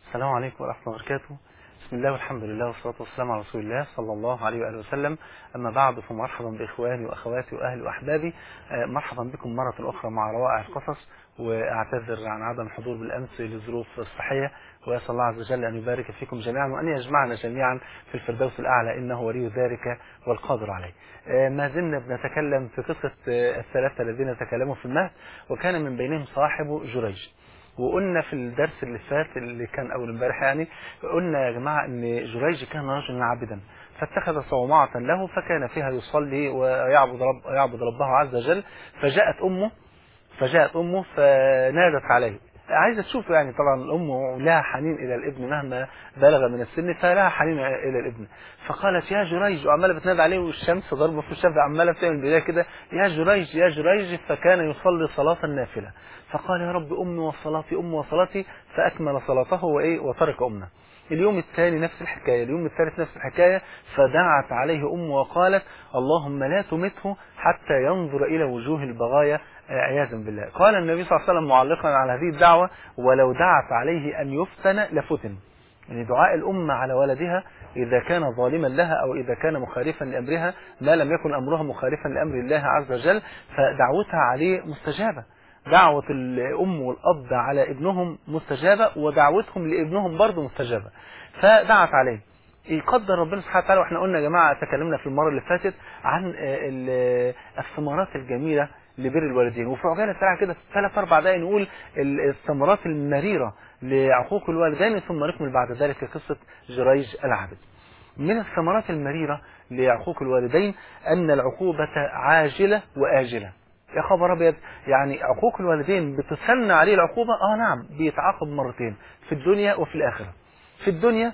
السلام عليكم ورحمة الله وبركاته بسم الله والحمد لله والصلاة والسلام على رسول الله صلى الله عليه وآله وسلم أما بعد فمرحبا بإخواني وأخواتي وأهلي وأحبابي آه، مرحبا بكم مرة أخرى مع روائع القصص وأعتذر عن عدم الحضور بالأمس لظروف صحية وأسأل الله عز وجل أن يبارك فيكم جميعا وأن يجمعنا جميعا في الفردوس الأعلى إنه ولي ذلك والقادر عليه آه، ما زلنا بنتكلم في قصة آه، الثلاثة الذين تكلموا في المهد وكان من بينهم صاحب جريج وقلنا في الدرس اللي فات اللي كان اول امبارح يعني قلنا يا جماعه ان جريج كان رجلا عابدا فاتخذ صومعة له فكان فيها يصلي ويعبد رب يعبد ربه عز وجل فجاءت امه فجاءت امه فنادت عليه عايزه تشوف يعني طبعا الام لها حنين الى الابن مهما بلغ من السن فلها حنين الى الابن فقالت يا جريج وعماله بتنادي عليه والشمس ضربه في الشمس عماله بتعمل بدايه كده يا جريج يا جريج فكان يصلي صلاه النافله فقال يا رب امي وصلاتي امي وصلاتي فاكمل صلاته وايه وترك امه اليوم الثاني نفس الحكاية اليوم الثالث نفس الحكاية فدعت عليه أمه وقالت اللهم لا تمته حتى ينظر إلى وجوه البغايا عياذا بالله قال النبي صلى الله عليه وسلم معلقا على هذه الدعوة ولو دعت عليه أن يفتن لفتن يعني دعاء الأمة على ولدها إذا كان ظالما لها أو إذا كان مخالفا لأمرها ما لم يكن أمرها مخالفا لأمر الله عز وجل فدعوتها عليه مستجابة دعوة الأم والأب على ابنهم مستجابة ودعوتهم لابنهم برضه مستجابة فدعت عليه يقدر ربنا سبحانه وتعالى واحنا قلنا يا جماعة تكلمنا في المرة اللي فاتت عن ال- الثمرات الجميلة لبر الوالدين وفي عجالة سريعة كده في ثلاث أربع دقايق نقول ال- الثمرات المريرة لعقوق الوالدين ثم نكمل بعد ذلك قصة جريج العابد من الثمرات المريرة لعقوق الوالدين أن العقوبة عاجلة وآجلة يا خبر ابيض يعني عقوق الوالدين بتسنى عليه العقوبة اه نعم بيتعاقب مرتين في الدنيا وفي الآخرة في الدنيا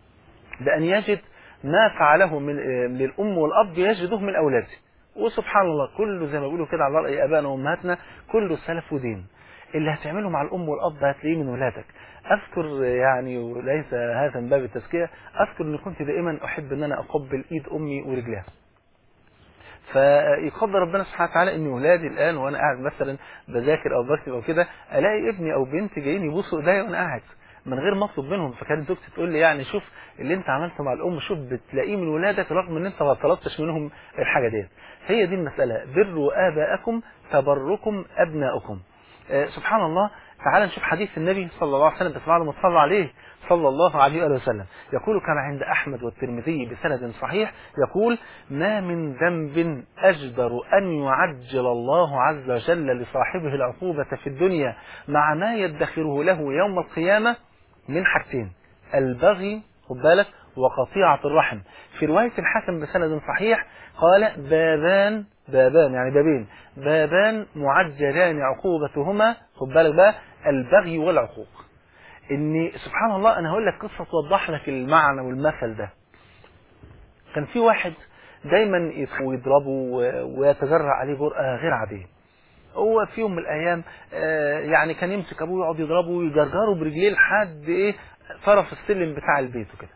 بأن يجد ما فعله من من الأم والأب يجده من أولاده وسبحان الله كله زي ما بيقولوا كده على رأي آبائنا وأمهاتنا كله سلف ودين اللي هتعمله مع الأم والأب هتلاقيه من ولادك أذكر يعني وليس هذا من باب التزكية أذكر أني كنت دائما أحب أن أنا أقبل إيد أمي ورجلها فيقدر ربنا سبحانه وتعالى ان ولادي الان وانا قاعد مثلا بذاكر او بكتب او كده الاقي ابني او بنتي جايين يبوسوا ايديا وانا قاعد من غير ما اطلب منهم فكانت زوجتي تقول لي يعني شوف اللي انت عملته مع الام شوف بتلاقيه من ولادك رغم ان انت ما طلبتش منهم الحاجه ديت هي دي المساله بروا اباءكم تبركم ابناؤكم آه سبحان الله تعال نشوف حديث النبي صلى الله عليه وسلم بس بعد ما تصلى عليه صلى الله عليه وآله وسلم يقول كما عند أحمد والترمذي بسند صحيح يقول ما من ذنب أجدر أن يعجل الله عز وجل لصاحبه العقوبة في الدنيا مع ما يدخره له يوم القيامة من حاجتين البغي خد بالك وقطيعة الرحم في رواية الحسن بسند صحيح قال بابان بابان يعني بابين بابان معجلان عقوبتهما خد بالك بقى البغي والعقوق ان سبحان الله انا هقول لك قصه توضح لك المعنى والمثل ده كان في واحد دايما يضربه ويتجرع عليه جرأة غير عادية هو في يوم من الايام آه، يعني كان يمسك ابوه يقعد يضربه ويجرجره برجليه لحد ايه طرف السلم بتاع البيت وكده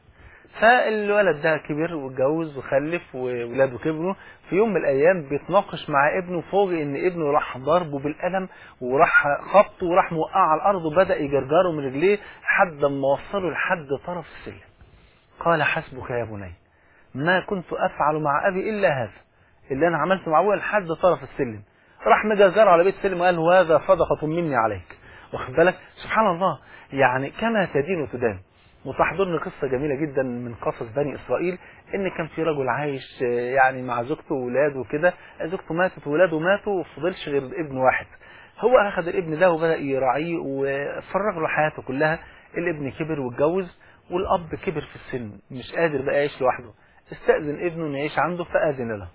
فالولد ده كبر واتجوز وخلف وولاده كبروا في يوم من الايام بيتناقش مع ابنه فوجئ ان ابنه راح ضربه بالقلم وراح خبطه وراح موقعه على الارض وبدا يجرجره من رجليه لحد ما وصله لحد طرف السلم قال حسبك يا بني ما كنت افعل مع ابي الا هذا اللي انا عملته مع ابويا لحد طرف السلم راح مجزره على بيت السلم وقال هذا صدقه مني عليك واخد بالك سبحان الله يعني كما تدين تدان وتحضرني قصة جميلة جدا من قصص بني إسرائيل إن كان في رجل عايش يعني مع زوجته وولاده وكده زوجته ماتت وولاده ماتوا وفضلش غير ابن واحد هو أخذ الابن ده وبدأ يراعيه وفرغ له حياته كلها الابن كبر واتجوز والأب كبر في السن مش قادر بقى يعيش لوحده استأذن ابنه إنه يعيش عنده فأذن له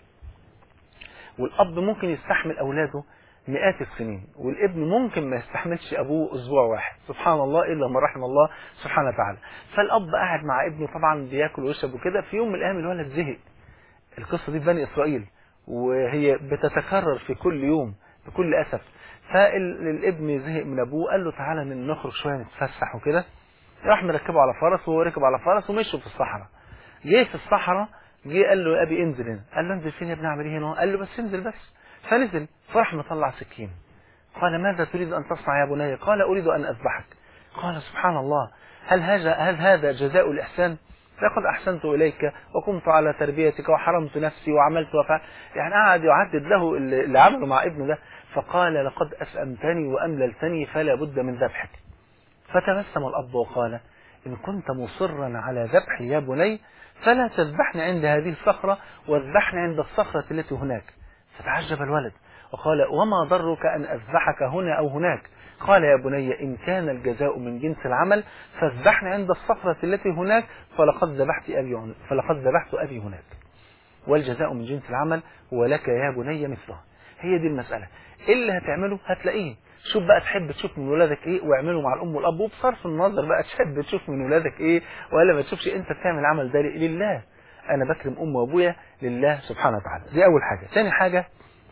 والأب ممكن يستحمل أولاده مئات السنين والابن ممكن ما يستحملش ابوه اسبوع واحد سبحان الله الا من رحم الله سبحانه وتعالى فالاب قاعد مع ابنه طبعا بياكل ويشرب وكده في يوم من الايام الولد زهق القصه دي في بني اسرائيل وهي بتتكرر في كل يوم بكل اسف فالابن زهق من ابوه قال له تعالى نخرج شويه نتفسح وكده راح مركبه على فرس وهو ركب على فرس ومشوا في الصحراء جه في الصحراء جه قال له يا ابي انزل هنا قال له انزل فين يا ابني اعمل ايه هنا قال له بس انزل بس فنزل فراح مطلع سكين قال ماذا تريد أن تصنع يا بني قال أريد أن أذبحك قال سبحان الله هل هذا هل هذا جزاء الإحسان لقد أحسنت إليك وقمت على تربيتك وحرمت نفسي وعملت وفعل يعني قعد يعدد له اللي عمله مع ابنه ده فقال لقد أسأمتني وأمللتني فلا بد من ذبحك فتبسم الأب وقال إن كنت مصرا على ذبحي يا بني فلا تذبحني عند هذه الصخرة واذبحني عند الصخرة التي هناك فتعجب الولد وقال وما ضرك أن أذبحك هنا أو هناك قال يا بني إن كان الجزاء من جنس العمل فاذبحني عند الصخرة التي هناك فلقد ذبحت أبي فلقد ذبحت أبي هناك والجزاء من جنس العمل ولك يا بني مثله هي دي المسألة اللي هتعمله هتلاقيه شوف بقى تحب تشوف من ولادك ايه واعمله مع الام والاب وبصرف النظر بقى تحب تشوف من ولادك ايه ولا ما تشوفش انت بتعمل العمل ده لله انا بكرم امي وابويا لله سبحانه وتعالى دي اول حاجة ثاني حاجة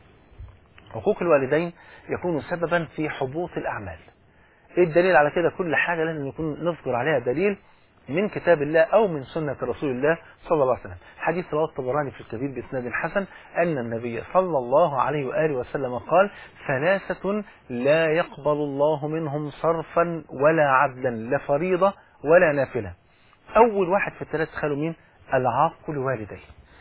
حقوق الوالدين يكون سببا في حبوط الاعمال ايه الدليل على كده كل حاجة لازم يكون نذكر عليها دليل من كتاب الله أو من سنة رسول الله صلى الله عليه وسلم حديث رواه الطبراني في الكبير بإسناد حسن أن النبي صلى الله عليه وآله وسلم قال ثلاثة لا يقبل الله منهم صرفا ولا عدلا لا فريضة ولا نافلة أول واحد في الثلاثة خلوا مين العاق لوالديه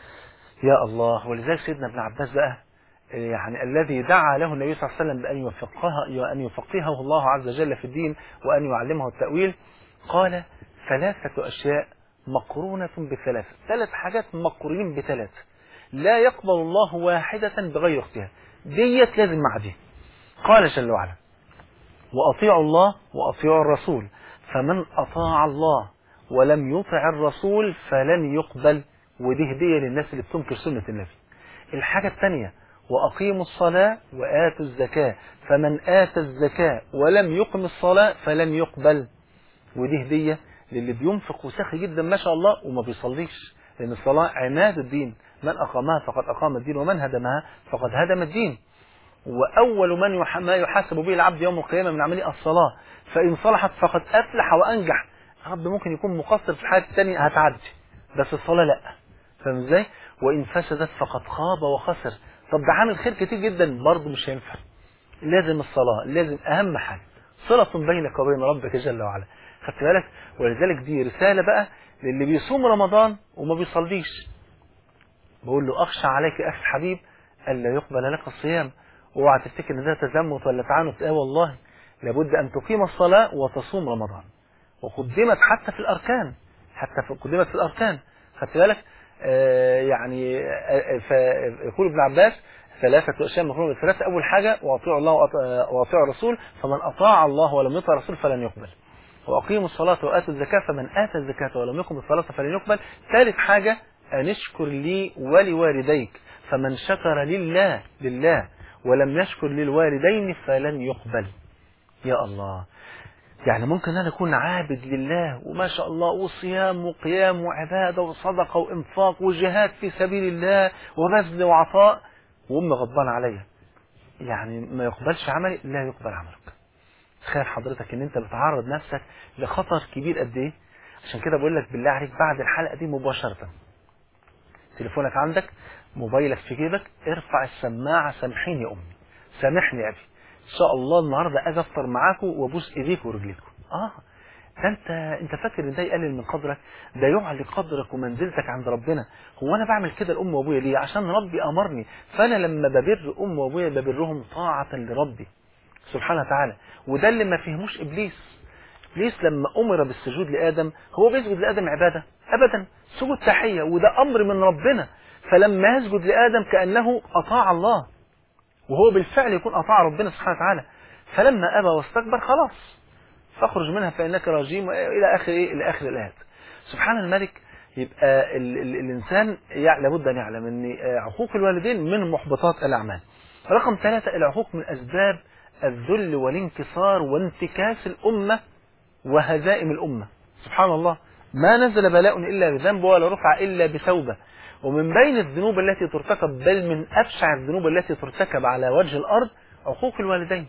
يا الله ولذلك سيدنا ابن عباس بقى يعني الذي دعا له النبي صلى الله عليه وسلم بأن يفقهه أن يفقهه الله عز وجل في الدين وأن يعلمه التأويل قال ثلاثة أشياء مقرونة بثلاثة ثلاث حاجات مقرونين بثلاثة لا يقبل الله واحدة بغير اختها ديت لازم مع دي قال جل وعلا وأطيعوا الله وأطيعوا الرسول فمن أطاع الله ولم يطع الرسول فلن يقبل ودي هدية للناس اللي بتنكر سنة النبي الحاجة الثانية وأقيموا الصلاة وآتوا الزكاة فمن آتى الزكاة ولم يقم الصلاة فلن يقبل ودي هدية للي بينفق وسخي جدا ما شاء الله وما بيصليش لأن الصلاة عماد الدين من أقامها فقد أقام الدين ومن هدمها فقد هدم الدين وأول من يح... ما يحاسب به العبد يوم القيامة من عمله الصلاة فإن صلحت فقد أفلح وأنجح العبد ممكن يكون مقصر في الحاجة الثانية هتعدي بس الصلاة لا فاهم ازاي؟ وإن فسدت فقد خاب وخسر طب ده عامل خير كتير جدا برضه مش هينفع لازم الصلاة لازم أهم حاجة صلة بينك وبين ربك جل وعلا خدت بالك ولذلك دي رسالة بقى للي بيصوم رمضان وما بيصليش بقول له أخشى عليك أخي الحبيب ألا يقبل لك الصيام اوعى تفتكر ان ده تزمت ولا تعنت اه والله لابد أن تقيم الصلاة وتصوم رمضان وقدمت حتى في الأركان حتى في قدمت في الأركان خدت بالك آه يعني آه فيقول ابن عباس ثلاثة أشياء مفروض الثلاثة أول حاجة وأطيعوا الله وأطيعوا الرسول فمن أطاع الله ولم يطع الرسول فلن يقبل وأقيموا الصلاة وآتوا الزكاة فمن آتى الزكاة ولم يقم الصلاة فلن يقبل ثالث حاجة أن اشكر لي ولوالديك فمن شكر لله لله ولم يشكر للوالدين فلن يقبل يا الله يعني ممكن أنا أكون عابد لله وما شاء الله وصيام وقيام وعبادة وصدقة وإنفاق وجهاد في سبيل الله وبذل وعطاء وأمي غضبان عليا يعني ما يقبلش عملي لا يقبل عملك تخيل حضرتك ان انت بتعرض نفسك لخطر كبير قد ايه عشان كده بقول لك بالله عليك بعد الحلقه دي مباشره تليفونك عندك موبايلك في جيبك ارفع السماعه سامحيني يا امي سامحني يا ابي ان شاء الله النهارده اجي افطر معاكم وابوس ايديكم ورجليكم اه ده انت انت فاكر ان ده يقلل من قدرك ده يعلي قدرك ومنزلتك عند ربنا هو انا بعمل كده لام وابويا ليه عشان ربي امرني فانا لما ببر ام وابويا ببرهم طاعه لربي سبحانه وتعالى وده اللي ما فهموش ابليس ابليس لما امر بالسجود لادم هو بيسجد لادم عباده ابدا سجود تحيه وده امر من ربنا فلما يسجد لادم كانه اطاع الله وهو بالفعل يكون اطاع ربنا سبحانه وتعالى فلما ابى واستكبر خلاص فاخرج منها فانك رجيم الى اخر ايه الى اخر الايات سبحان الملك يبقى ال ال الانسان لابد ان يعلم ان عقوق الوالدين من محبطات الاعمال رقم ثلاثة العقوق من اسباب الذل والانكسار وانتكاس الأمة وهزائم الأمة سبحان الله ما نزل بلاء إلا بذنب ولا رفع إلا بتوبة ومن بين الذنوب التي ترتكب بل من أبشع الذنوب التي ترتكب على وجه الأرض عقوق الوالدين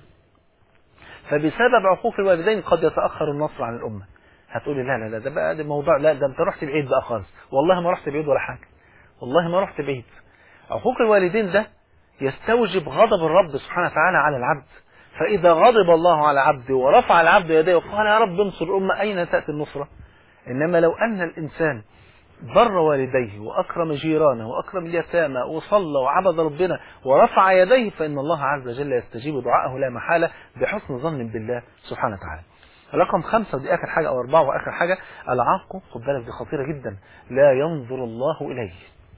فبسبب عقوق الوالدين قد يتأخر النصر عن الأمة هتقولي لا لا لا ده بقى ده موضوع لا ده انت رحت بعيد بقى خالص والله ما رحت بعيد ولا حاجة والله ما رحت بعيد عقوق الوالدين ده يستوجب غضب الرب سبحانه وتعالى على العبد فإذا غضب الله على عبده ورفع العبد يديه وقال يا رب انصر الأمة أين تأتي النصرة إنما لو أن الإنسان بر والديه وأكرم جيرانه وأكرم اليتامى وصلى وعبد ربنا ورفع يديه فإن الله عز وجل يستجيب دعاءه لا محالة بحسن ظن بالله سبحانه وتعالى رقم خمسة ودي آخر حاجة أو أربعة وآخر حاجة العاق خد بالك دي خطيرة جدا لا ينظر الله إليه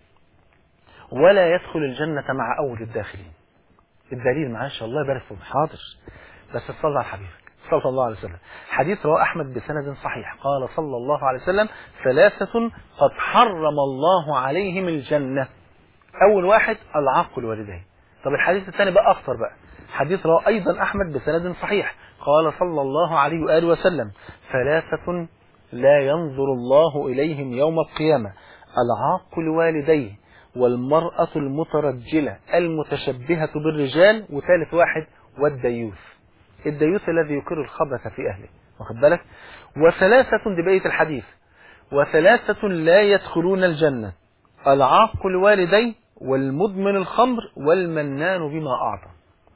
ولا يدخل الجنة مع أول الداخلين الدليل معلش الله يبارك فيك حاضر بس صلى على حبيبك صلى الله عليه وسلم حديث رواه أحمد بسند صحيح قال صلى الله عليه وسلم ثلاثة قد حرم الله عليهم الجنة أول واحد العاق الوالدين طب الحديث الثاني بقى أخطر بقى حديث رواه أيضا أحمد بسند صحيح قال صلى الله عليه وآله وسلم ثلاثة لا ينظر الله إليهم يوم القيامة العاق الوالدين والمرأة المترجلة المتشبهة بالرجال وثالث واحد والديوث الديوث الذي يقر الخبث في أهله واخد بالك وثلاثة دي بقية الحديث وثلاثة لا يدخلون الجنة العاق الوالدين والمدمن الخمر والمنان بما أعطى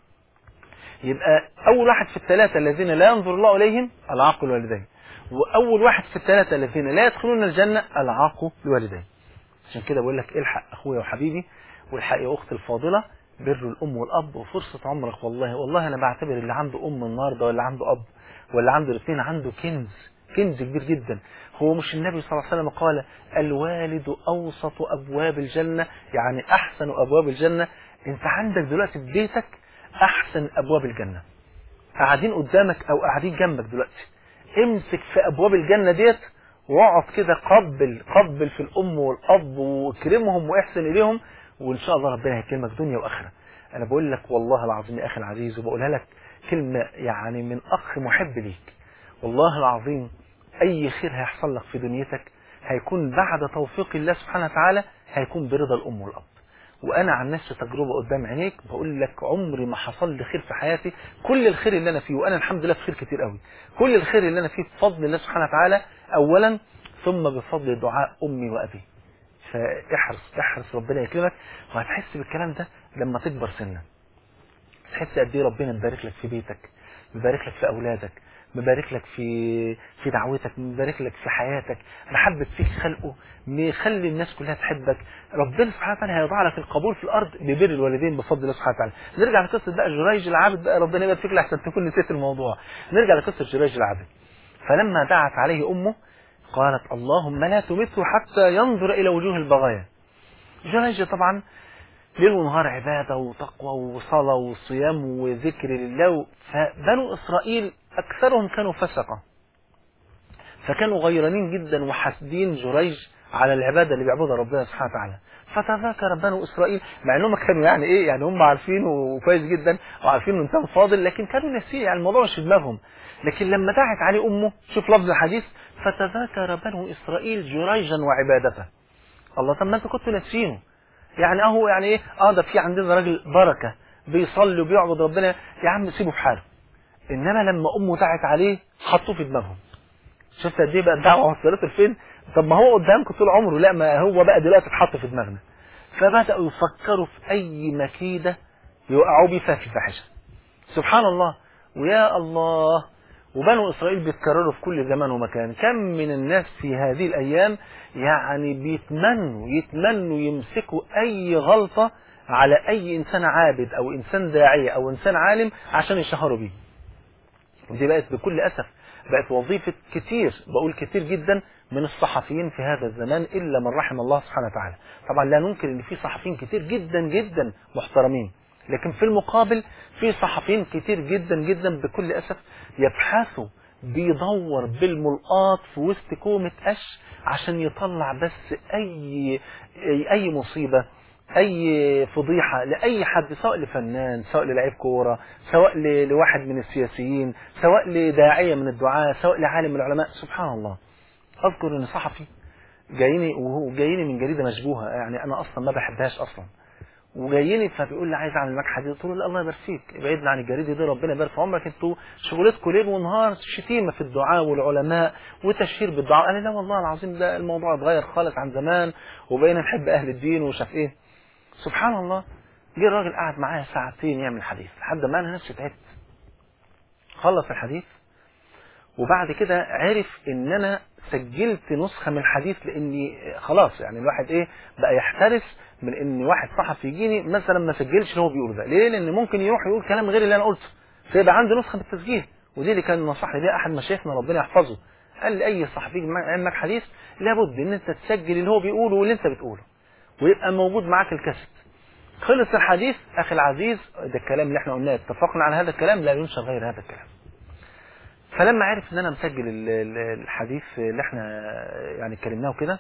يبقى أول واحد في الثلاثة الذين لا ينظر الله إليهم العاق الوالدين وأول واحد في الثلاثة الذين لا يدخلون الجنة العاق الوالدين عشان كده بقول لك الحق أخويا وحبيبي والحق يا أختي الفاضلة بر الأم والأب وفرصة عمرك والله والله أنا بعتبر اللي عنده أم النهاردة ولا عنده أب ولا عنده الاثنين عنده كنز كنز كبير جدا هو مش النبي صلى الله عليه وسلم قال الوالد أوسط أبواب الجنة يعني أحسن أبواب الجنة أنت عندك دلوقتي في بيتك أحسن أبواب الجنة قاعدين قدامك أو قاعدين جنبك دلوقتي امسك في أبواب الجنة ديت واقعد كده قبل قبل في الأم والأب واكرمهم واحسن إليهم وإن شاء الله ربنا هيكرمك دنيا وآخرة أنا بقول لك والله العظيم يا أخي العزيز وبقولها لك كلمة يعني من أخ محب ليك والله العظيم أي خير هيحصل لك في دنيتك هيكون بعد توفيق الله سبحانه وتعالى هيكون برضا الأم والأب وأنا عن نفسي تجربة قدام عينيك بقول لك عمري ما حصل لي خير في حياتي كل الخير اللي أنا فيه وأنا الحمد لله في خير كتير قوي كل الخير اللي أنا فيه بفضل الله سبحانه وتعالى أولا ثم بفضل دعاء أمي وأبي فاحرص احرص ربنا يكرمك وهتحس بالكلام ده لما تكبر سنا تحس قد ايه ربنا مبارك لك في بيتك مبارك لك في اولادك مبارك لك في في دعوتك مبارك لك في حياتك محبة فيك خلقه مخلي الناس كلها تحبك ربنا سبحانه وتعالى هيضع لك القبول في الارض ببر الوالدين بفضل الله سبحانه وتعالى نرجع لقصه بقى جريج العابد بقى ربنا يبارك فيك لحسن تكون نسيت الموضوع نرجع لقصه جريج العابد فلما دعت عليه امه قالت اللهم لا تمته حتى ينظر إلى وجوه البغايا جريج طبعا ليل ونهار عبادة وتقوى وصلاة وصيام وذكر لله فبنو إسرائيل أكثرهم كانوا فسقة فكانوا غيرانين جدا وحاسدين جريج على العبادة اللي بيعبدها ربنا سبحانه وتعالى فتذاكر بنو إسرائيل مع أنهم كانوا يعني إيه يعني هم عارفينه كويس جدا وعارفين إنه إنسان فاضل لكن كانوا ناسيه يعني الموضوع مش في دماغهم لكن لما دعت عليه أمه شوف لفظ الحديث فتذاكر بنو إسرائيل جريجا وعبادته الله طب ما أنتوا كنتوا ناسينه يعني أهو يعني إيه آه ده في عندنا راجل بركة بيصلي وبيعبد ربنا يا عم سيبه في حاله إنما لما أمه دعت عليه حطوه في دماغهم شفت قد ايه بقى الدعوه وصلته لفين طب ما هو قدامكم طول عمره لا ما هو بقى دلوقتي اتحط في دماغنا فبداوا يفكروا في اي مكيده يوقعوا بيه فيها في الفاحشه سبحان الله ويا الله وبنو اسرائيل بيتكرروا في كل زمان ومكان كم من الناس في هذه الايام يعني بيتمنوا يتمنوا يمسكوا اي غلطه على اي انسان عابد او انسان داعيه او انسان عالم عشان يشهروا بيه ودي بقت بكل اسف بقت وظيفة كتير بقول كتير جدا من الصحفيين في هذا الزمان إلا من رحم الله سبحانه وتعالى طبعا لا ننكر ان في صحفيين كتير جدا جدا محترمين لكن في المقابل في صحفيين كتير جدا جدا بكل أسف يبحثوا بيدور بالملقاط في وسط كومة قش عشان يطلع بس أي أي مصيبة اي فضيحة لاي حد سواء لفنان سواء للاعيب كورة سواء لواحد من السياسيين سواء لداعية من الدعاة سواء لعالم من العلماء سبحان الله اذكر ان صحفي جايني وهو جايني من جريدة مشبوهة يعني انا اصلا ما بحبهاش اصلا وجايني فبيقول لي عايز اعمل معاك حديث قلت له الله يبارك فيك ابعدنا عن الجريده دي ربنا يبارك في عمرك انتوا شغلتكم ليل ونهار شتيمه في الدعاء والعلماء وتشهير بالدعاء قال لي لا والله العظيم ده الموضوع اتغير خالص عن زمان وبقينا نحب اهل الدين ومش عارف ايه سبحان الله جه الراجل قعد معايا ساعتين يعمل حديث لحد ما انا نفسي تعبت خلص الحديث وبعد كده عرف ان انا سجلت نسخه من الحديث لاني خلاص يعني الواحد ايه بقى يحترس من ان واحد صحفي يجيني مثلا ما سجلش اللي هو بيقوله ده ليه لان ممكن يروح يقول كلام غير اللي انا قلته فيبقى عنده نسخه بالتسجيل ودي اللي كان نصحني بيها احد مشايخنا ربنا يحفظه قال لي اي صحفي يجي عندك حديث لابد ان انت تسجل اللي هو بيقوله واللي انت بتقوله ويبقى موجود معاك الكاسيت خلص الحديث اخي العزيز ده الكلام اللي احنا قلناه اتفقنا على هذا الكلام لا ينشر غير هذا الكلام فلما عرف ان انا مسجل ال- ال- الحديث اللي احنا يعني اتكلمناه كده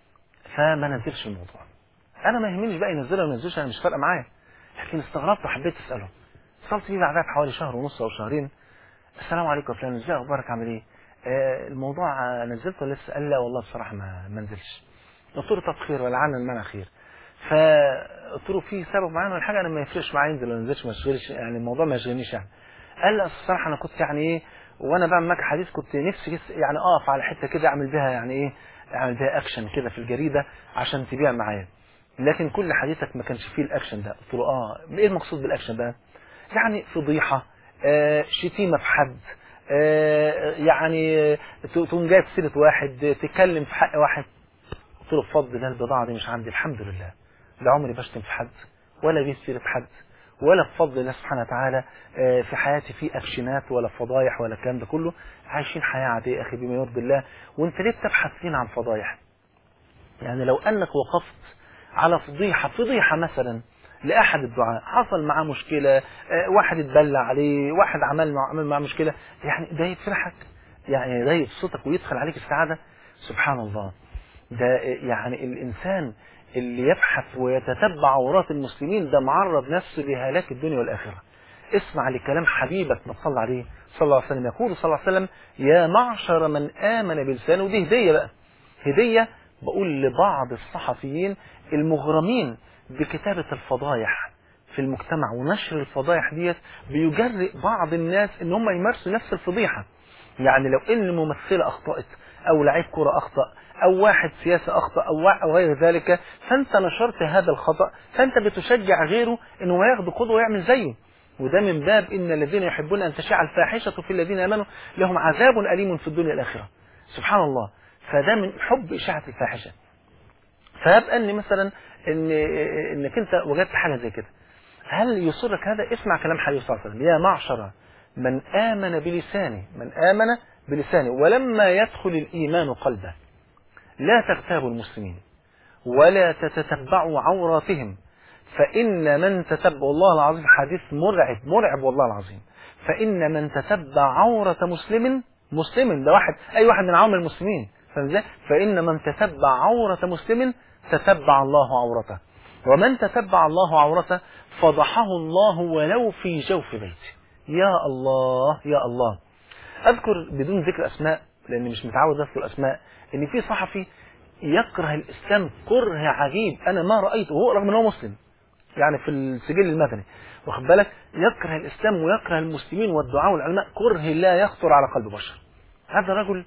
فما نزلش الموضوع انا ما يهمنيش بقى ينزله ولا ما ينزلش انا مش فارقه معايا لكن استغربت وحبيت اساله اتصلت بيه بعدها بحوالي شهر ونص او شهرين السلام عليكم يا فلان ازاي اخبارك عامل ايه آه الموضوع آه، نزلته ولا لسه قال لا والله بصراحه ما ما نزلش قلت له طب خير ولعل المنع خير فقلت له في سبب معين ولا حاجه انا ما يفرقش معايا ينزل ولا ما ينزلش ما يشغلش يعني الموضوع ما يشغلنيش يعني قال لا أصل الصراحه انا كنت يعني ايه وانا بعمل معاك حديث كنت نفسي جس- يعني اقف على حته كده اعمل بيها يعني ايه اعمل بيها اكشن كده في الجريده عشان تبيع معايا لكن كل حديثك ما كانش فيه الاكشن ده قلت له اه ايه المقصود بالاكشن ده يعني فضيحه آه شتيمه في حد آه يعني آه، تقوم جايب سيره واحد تتكلم في حق واحد قلت له بفضل الله البضاعة دي مش عندي الحمد لله لا عمري بشتم في حد ولا جيت سيرة حد ولا بفضل الله سبحانه وتعالى آه، في حياتي في اكشنات ولا فضايح ولا الكلام ده كله عايشين حياة عادية يا اخي بما يرضي الله وانت ليه بتبحث فينا عن فضايح يعني لو انك وقفت على فضيحة فضيحة مثلا لأحد الدعاء حصل معاه مشكلة آه، واحد اتبلى عليه واحد عمل معه عمل معاه مشكلة يعني ده يفرحك يعني ده يبسطك ويدخل عليك السعادة سبحان الله ده يعني الإنسان اللي يبحث ويتتبع عورات المسلمين ده معرض نفسه لهلاك الدنيا والآخرة اسمع لكلام حبيبك ما صلى عليه صلى الله عليه وسلم يقول صلى الله عليه وسلم يا معشر من آمن بلسانه ودي هدية بقى هدية بقول لبعض الصحفيين المغرمين بكتابة الفضايح في المجتمع ونشر الفضايح ديت بيجرئ بعض الناس ان هم يمارسوا نفس الفضيحة يعني لو ان ممثلة اخطأت او لعيب كرة اخطأ او واحد سياسة اخطأ او وا- أو غير ذلك فانت نشرت هذا الخطأ فانت بتشجع غيره انه ياخد قدوة ويعمل زيه وده من باب ان الذين يحبون ان تشاع الفاحشة في الذين امنوا لهم عذاب اليم في الدنيا والاخرة سبحان الله فده من حب اشاعة الفاحشة فيبقى ان مثلا ان انك انت وجدت حاجه زي كده هل يصرك هذا اسمع كلام حبيب صلى الله عليه وسلم يا معشر من امن بلسانه من امن بلسانه ولما يدخل الايمان قلبه لا تغتابوا المسلمين ولا تتتبعوا عوراتهم فإن من تتبع والله العظيم حديث مرعب مرعب والله العظيم فإن من تتبع عورة مسلم مسلم ده واحد أي واحد من عوام المسلمين فاهم ازاي؟ فإن من تتبع عورة مسلم تتبع الله عورته ومن تتبع الله عورته فضحه الله ولو في جوف بيته يا الله يا الله اذكر بدون ذكر اسماء لاني مش متعود اذكر اسماء ان في صحفي يكره الاسلام كره عجيب انا ما رايته وهو رغم ان هو مسلم يعني في السجل المدني واخد بالك يكره الاسلام ويكره المسلمين والدعاء والعلماء كره لا يخطر على قلب بشر هذا الرجل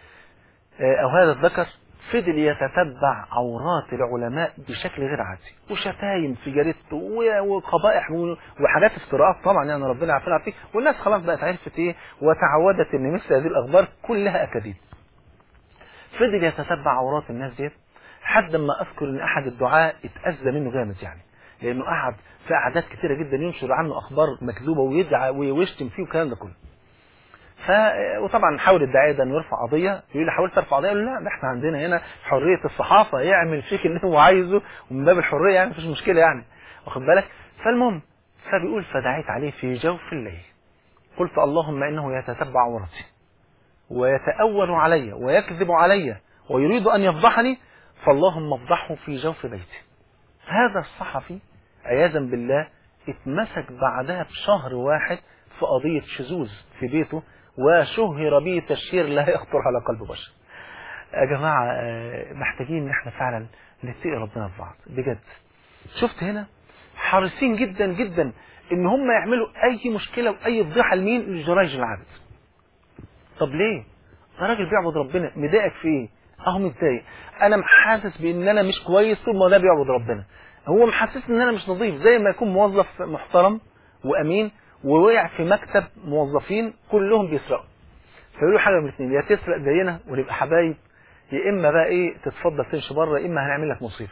آه، او هذا الذكر فضل يتتبع عورات العلماء بشكل غير عادي وشتايم في جريدته و- وقبائح و- وحاجات افتراءات طبعا يعني ربنا يعافينا فيه والناس خلاص بقت عرفت ايه وتعودت ان مثل هذه الاخبار كلها اكاذيب فضل يتتبع عورات الناس ديت لحد ما اذكر ان احد الدعاء اتاذى منه جامد يعني لانه قعد في قعدات كتيره جدا ينشر عنه اخبار مكذوبه ويدعى ويشتم فيه والكلام ده كله ف وطبعا حاول الداعيه ده انه يرفع قضيه يقول لي حاولت ارفع قضيه يقول له لا ده احنا عندنا هنا حريه الصحافه يعمل فيك اللي هو عايزه ومن باب الحريه يعني مفيش مشكله يعني واخد بالك فالمهم فبيقول فدعيت عليه في جوف الليل قلت اللهم انه يتتبع عورتي ويتأول علي ويكذب علي ويريد أن يفضحني فاللهم افضحه في جوف بيتي هذا الصحفي عياذا بالله اتمسك بعدها بشهر واحد في قضية شذوذ في بيته وشهر به تشهير لا يخطر على قلب بشر يا جماعة آه، محتاجين ان احنا فعلا نتقي ربنا في بعض بجد شفت هنا حريصين جدا جدا ان هم يعملوا اي مشكلة واي فضيحة لمين لجرايج العبد طب ليه ده راجل بيعبد ربنا مضايقك في ايه اهو متضايق انا حاسس بان انا مش كويس طول ما ده بيعبد ربنا هو محسسني ان انا مش نظيف زي ما يكون موظف محترم وامين ووقع في مكتب موظفين كلهم بيسرقوا فيقولوا حاجه من الاثنين يا تسرق زينا ونبقى حبايب يا اما بقى ايه تتفضل تمشي بره يا اما هنعمل لك مصيبه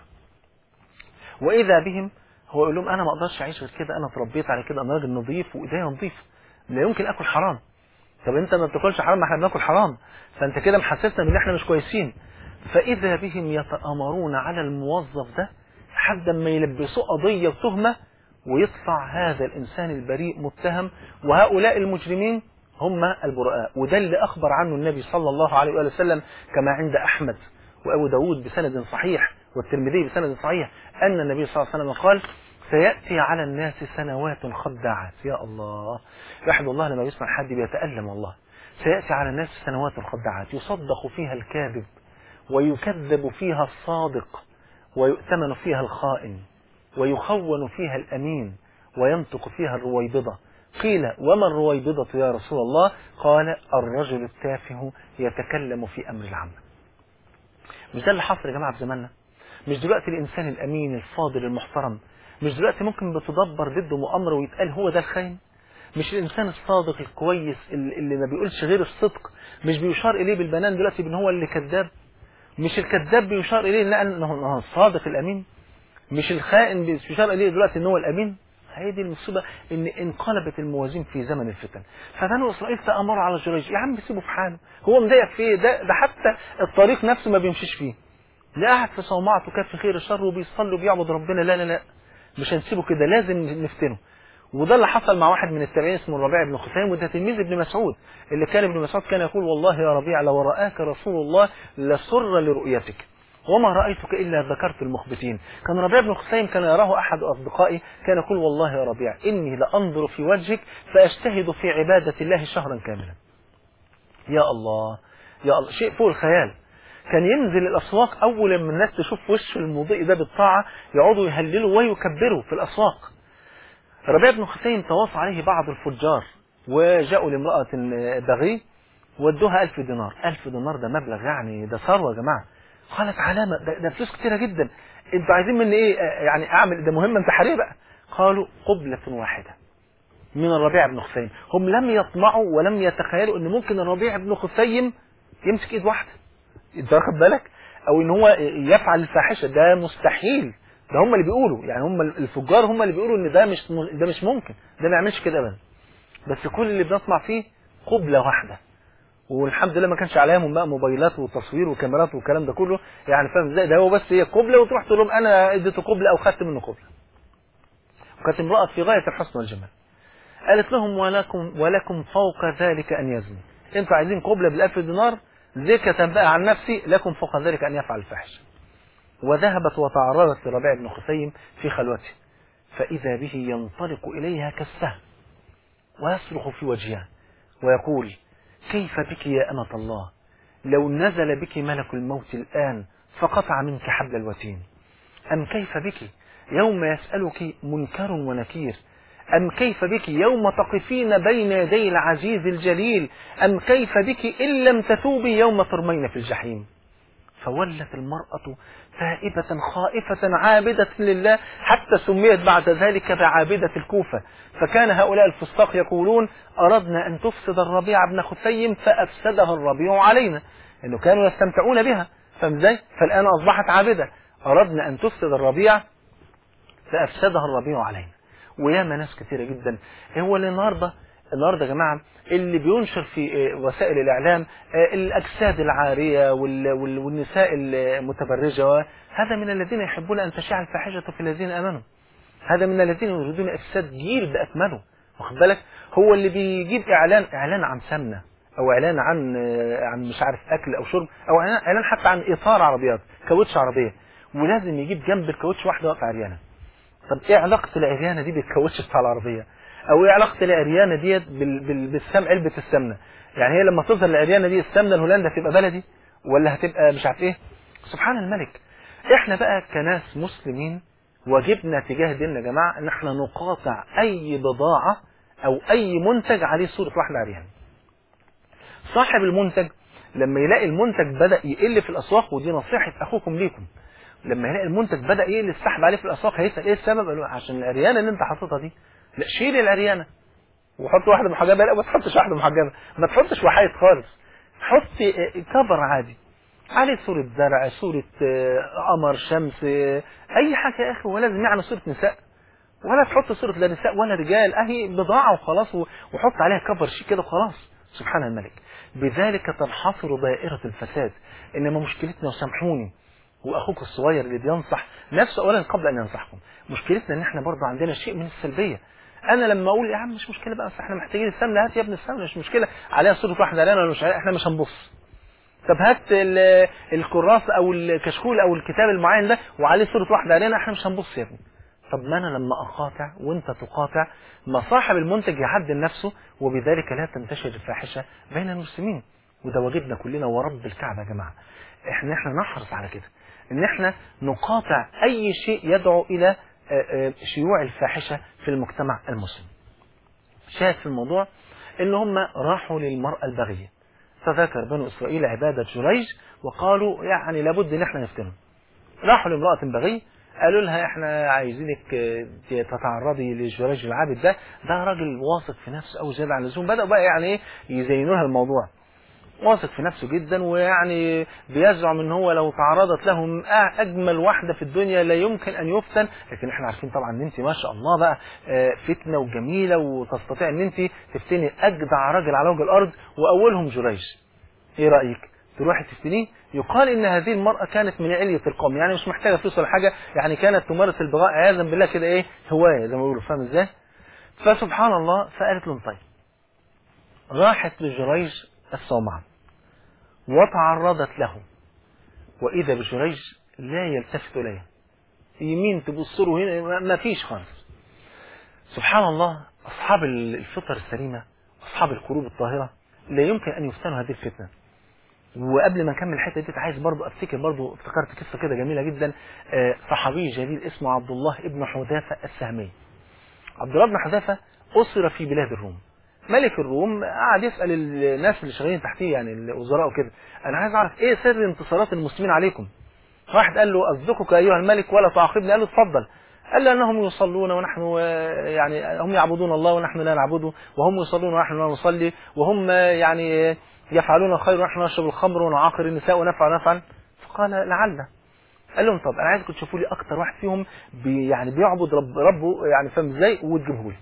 واذا بهم هو يقول لهم انا ما اقدرش اعيش غير كده انا اتربيت على كده انا راجل نظيف وايديا نظيفه لا يمكن اكل حرام طب انت ما بتاكلش حرام ما احنا بناكل حرام فانت كده محسسنا ان احنا مش كويسين فاذا بهم يتامرون على الموظف ده لحد ما يلبسوه قضيه وتهمه ويطلع هذا الانسان البريء متهم وهؤلاء المجرمين هم البراء وده اللي اخبر عنه النبي صلى الله عليه واله وسلم كما عند احمد وابو داود بسند صحيح والترمذي بسند صحيح ان النبي صلى الله عليه وسلم قال سيأتي على الناس سنوات خداعات يا الله واحد الله لما يسمع حد بيتألم والله سيأتي على الناس سنوات خداعات يصدق فيها الكاذب ويكذب فيها الصادق ويؤتمن فيها الخائن ويخون فيها الأمين وينطق فيها الرويبضة قيل وما الرويبضة يا رسول الله قال الرجل التافه يتكلم في أمر العامة مش ده اللي حصل يا جماعة في زماننا مش دلوقتي الإنسان الأمين الفاضل المحترم مش دلوقتي ممكن بتدبر ضده مؤامرة ويتقال هو ده الخاين مش الإنسان الصادق الكويس اللي ما بيقولش غير الصدق مش بيشار إليه بالبنان دلوقتي بأن هو اللي كذاب مش الكذاب بيشار إليه لا أنه الصادق الأمين مش الخائن بيشار إليه دلوقتي أنه هو الأمين هي دي المصيبة ان انقلبت الموازين في زمن الفتن فبنو اسرائيل تأمروا على جريج يا عم سيبه في حاله هو مضايق في ايه ده, ده حتى الطريق نفسه ما بيمشيش فيه لا قاعد في صومعته كان في خير الشر وبيصلي وبيعبد ربنا لا لا لا مش هنسيبه كده لازم نفتنه وده اللي حصل مع واحد من التابعين اسمه الربيع بن خثيم وده تلميذ ابن مسعود اللي كان ابن مسعود كان يقول والله يا ربيع لو رآك رسول الله لسر لرؤيتك وما رأيتك إلا ذكرت المخبتين كان ربيع بن خثيم كان يراه أحد أصدقائي كان يقول والله يا ربيع إني لأنظر في وجهك فأجتهد في عبادة الله شهرا كاملا يا الله يا الله شيء فوق الخيال كان ينزل الأسواق أول ما الناس تشوف وشه المضيء ده بالطاعة يقعدوا يهللوا ويكبروا في الأسواق ربيع بن خثيم تواصى عليه بعض الفجار وجاءوا لامرأة بغي ودوها ألف دينار ألف دينار ده مبلغ يعني ده ثروة يا جماعة قالت علامة ده, ده فلوس كتيرة جدا انتوا عايزين مني ايه يعني اعمل ده مهمة انتحارية بقى قالوا قبلة واحدة من الربيع بن خثيم هم لم يطمعوا ولم يتخيلوا ان ممكن الربيع بن خثيم يمسك ايد واحدة انت واخد بالك او ان هو يفعل الفاحشة ده مستحيل ده هم اللي بيقولوا يعني هم الفجار هم اللي بيقولوا ان ده مش ده مش ممكن ده ما يعملش كده ابدا بس كل اللي بنطمع فيه قبلة واحدة والحمد لله ما كانش عليهم بقى موبايلات وتصوير وكاميرات والكلام ده كله يعني فاهم ازاي ده هو بس هي قبله وتروح تقول لهم انا اديته قبله او خدت منه قبله وكانت امراه في غايه الحسن والجمال قالت لهم ولكم ولكم فوق ذلك ان يزني انتوا عايزين قبله بالالف دينار زكاة بقى عن نفسي لكم فوق ذلك ان يفعل الفاحشه وذهبت وتعرضت لربيع بن خثيم في خلوته فاذا به ينطلق اليها كالسهم ويصرخ في وجهها ويقول كيف بك يا أمة الله لو نزل بك ملك الموت الآن فقطع منك حبل الوتين أم كيف بك يوم يسألك منكر ونكير أم كيف بك يوم تقفين بين يدي العزيز الجليل أم كيف بك إن لم تتوبي يوم ترمين في الجحيم فولت المرأة تائبة خائفة عابدة لله حتى سميت بعد ذلك بعابدة الكوفة فكان هؤلاء الفساق يقولون أردنا أن تفسد الربيع بن خثيم فأفسدها الربيع علينا إنه كانوا يستمتعون بها فاهم ازاي؟ فالآن أصبحت عابدة أردنا أن تفسد الربيع فأفسدها الربيع علينا وياما ناس كثيرة جدا هو اللي النهارده النهارده يا جماعه اللي بينشر في وسائل الاعلام الاجساد العاريه والنساء المتبرجه هذا من الذين يحبون ان تشيع الفاحشه في الذين امنوا هذا من الذين يريدون افساد جيل باكمله واخد بالك هو اللي بيجيب اعلان اعلان عن سمنه او اعلان عن عن مش عارف اكل او شرب او اعلان حتى عن اطار عربيات كاوتش عربيه ولازم يجيب جنب الكاوتش واحده واقفه عريانه طب ايه علاقه العريانه دي بالكاوتش بتاع العربيه او ايه علاقه العريانه ديت بالسم علبه السمنه يعني هي لما تظهر العريانه دي السمنه الهولندا هتبقى بلدي ولا هتبقى مش عارف ايه سبحان الملك احنا بقى كناس مسلمين واجبنا تجاه ديننا يا جماعه ان احنا نقاطع اي بضاعه او اي منتج عليه صوره واحده عريانه صاحب المنتج لما يلاقي المنتج بدا يقل في الاسواق ودي نصيحه اخوكم ليكم لما يلاقي المنتج بدا يقل السحب عليه في الاسواق هيسال ايه السبب عشان العريانه اللي انت حاططها دي لا شيل العريانه وحط واحده محجبه لا ما تحطش واحده محجبه ما تحطش وحايد خالص حط كفر عادي عليه صورة زرع صورة قمر شمس أي حاجة يا أخي ولازم يعني صورة نساء ولا تحط صورة لا نساء ولا رجال أهي بضاعة وخلاص وحط عليها كفر شيء كده وخلاص سبحان الملك بذلك تنحصر دائرة الفساد إنما مشكلتنا وسامحوني واخوك الصغير اللي بينصح نفسه اولا قبل ان ينصحكم مشكلتنا ان احنا برضه عندنا شيء من السلبيه انا لما اقول يا عم مش مشكله بقى بس احنا محتاجين السمنه هات يا ابن السمنه مش مشكله عليها صوره واحده علينا ولا مش علينا احنا مش هنبص طب هات الكراس او الكشكول او الكتاب المعين ده وعليه صوره واحده علينا احنا مش هنبص يا ابني طب ما انا لما اقاطع وانت تقاطع ما صاحب المنتج يعدل نفسه وبذلك لا تنتشر الفاحشه بين المسلمين وده واجبنا كلنا ورب الكعبه يا جماعه احنا احنا نحرص على كده ان احنا نقاطع اي شيء يدعو الى شيوع الفاحشة في المجتمع المسلم شاهد في الموضوع ان هم راحوا للمرأة البغية فذكر بنو اسرائيل عبادة جريج وقالوا يعني لابد ان احنا نفتنهم راحوا لامرأة بغي قالوا لها احنا عايزينك تتعرضي لجريج العابد ده ده راجل واثق في نفسه او زيادة عن اللزوم بدأوا بقى يعني ايه يزينوا لها الموضوع واثق في نفسه جدا ويعني بيزعم ان هو لو تعرضت له اجمل واحده في الدنيا لا يمكن ان يفتن لكن احنا عارفين طبعا ان انت ما شاء الله بقى فتنه وجميله وتستطيع ان انت تفتني اجدع راجل على وجه الارض واولهم جريج ايه رايك تروحي تفتنيه يقال ان هذه المراه كانت من عليه القوم يعني مش محتاجه فلوس ولا حاجه يعني كانت تمارس البغاء عياذا بالله كده ايه هوايه زي ما بيقولوا فاهم ازاي فسبحان الله فقالت لهم طيب راحت لجريج الصومعه وتعرضت له وإذا بجريج لا يلتفت إليها يمين تبص له هنا ما فيش خالص سبحان الله أصحاب الفطر السليمة أصحاب القلوب الطاهرة لا يمكن أن يفتنوا هذه الفتنة وقبل ما نكمل الحته دي عايز برضو افتكر برضو افتكرت قصه كده جميله جدا صحابي جليل اسمه عبد الله ابن حذافه السهمي عبد الله بن حذافه اسر في بلاد الروم ملك الروم قعد يسأل الناس اللي شغالين تحتيه يعني الوزراء وكده انا عايز اعرف ايه سر انتصارات المسلمين عليكم واحد قال له اصدقك ايها الملك ولا تعاقبني قال له اتفضل قال له انهم يصلون ونحن يعني هم يعبدون الله ونحن لا نعبده وهم يصلون ونحن لا نصلي وهم يعني يفعلون الخير ونحن نشرب الخمر ونعاقر النساء ونفعل نفعل فقال لعل قال لهم طب انا عايزكم تشوفوا لي اكتر واحد فيهم بي يعني بيعبد رب ربه يعني فاهم ازاي وتجيبوه لي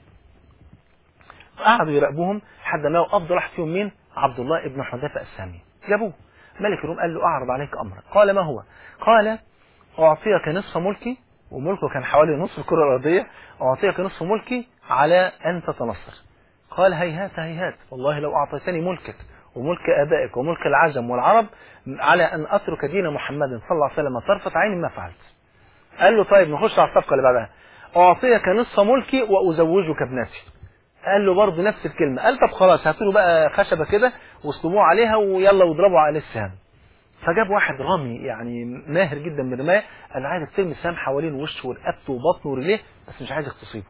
قعدوا يراقبوهم لحد ما افضل واحد فيهم مين عبد الله ابن حذافه السامي جابوه ملك الروم قال له اعرض عليك امرا قال ما هو قال اعطيك نصف ملكي وملكه كان حوالي نصف الكره الارضيه اعطيك نصف ملكي على ان تتنصر قال هيهات هيهات والله لو اعطيتني ملكك وملك ابائك وملك العجم والعرب على ان اترك دين محمد صلى الله عليه وسلم طرفه عين ما فعلت قال له طيب نخش على الصفقه اللي بعدها اعطيك نصف ملكي وازوجك ابنتي قال له برضه نفس الكلمة قال طب خلاص هاتوا له بقى خشبة كده واصطبوه عليها ويلا واضربوا عليه السهام فجاب واحد رامي يعني ماهر جدا بالرماية قال عايزك ترمي السهام حوالين وشه ورقبته وبطنه ورجليه بس مش عايزك تصيبه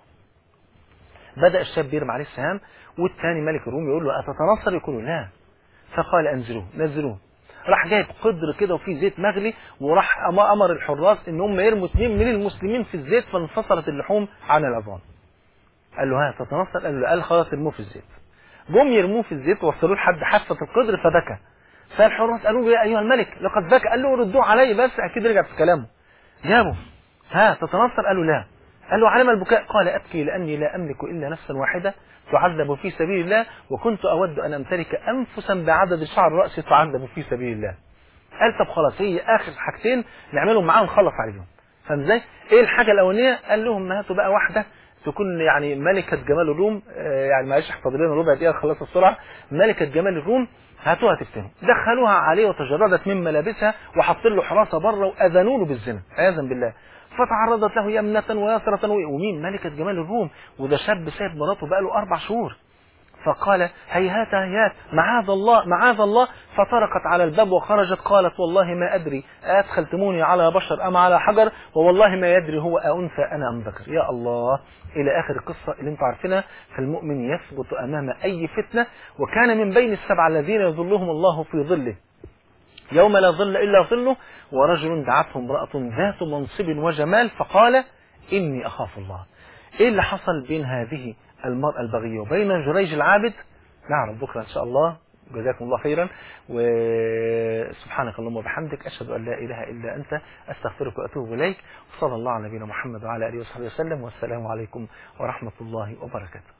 بدأ الشاب يرمي عليه السهام والثاني ملك الروم يقول له أتتنصر يقول له لا فقال انزلوه نزلوه راح جايب قدر كده وفيه زيت مغلي وراح امر الحراس ان هم يرموا اثنين من المسلمين في الزيت فانفصلت اللحوم عن العظام قال له ها تتنصر قال له قال خلاص ارموه في الزيت جم يرموه في الزيت وصلوه لحد حافه القدر فبكى فالحراس قالوا له يا ايها الملك لقد بكى قال له ردوه علي بس اكيد رجع في كلامه جابه ها تتنصر قال له لا قال له علم البكاء قال ابكي لاني لا املك الا نفسا واحده تعذب في سبيل الله وكنت اود ان امتلك انفسا بعدد شعر راسي تعذب في سبيل الله قال طب خلاص هي اخر حاجتين نعملهم معاهم نخلص عليهم فاهم ازاي ايه الحاجه الاولانيه قال لهم هاتوا بقى واحده تكون يعني ملكة جمال الروم يعني معلش احفظ لنا ربع دقيقة خلص السرعة ملكة جمال الروم هاتوها تفتنه دخلوها عليه وتجردت من ملابسها وحط له حراسة بره وأذنوا له بالزنا عياذا بالله فتعرضت له يمنة ويسرة ومين ملكة جمال الروم وده شاب سايب مراته بقى له أربع شهور فقال هيهات هيهات معاذ الله معاذ الله فطرقت على الباب وخرجت قالت والله ما أدري أدخلتموني على بشر أم على حجر ووالله ما يدري هو أنثى أنا أم ذكر يا الله إلى آخر القصة اللي انتم عارفينها فالمؤمن يثبت أمام أي فتنة وكان من بين السبع الذين يظلهم الله في ظله يوم لا ظل إلا ظله ورجل دعته امرأة ذات منصب وجمال فقال إني أخاف الله إيه اللي حصل بين هذه المرأة البغية وبين جريج العابد نعرف بكرة إن شاء الله جزاكم الله خيرا وسبحانك اللهم وبحمدك أشهد أن لا إله إلا أنت أستغفرك وأتوب إليك وصلى الله على نبينا محمد وعلى آله وصحبه وسلم والسلام عليكم ورحمة الله وبركاته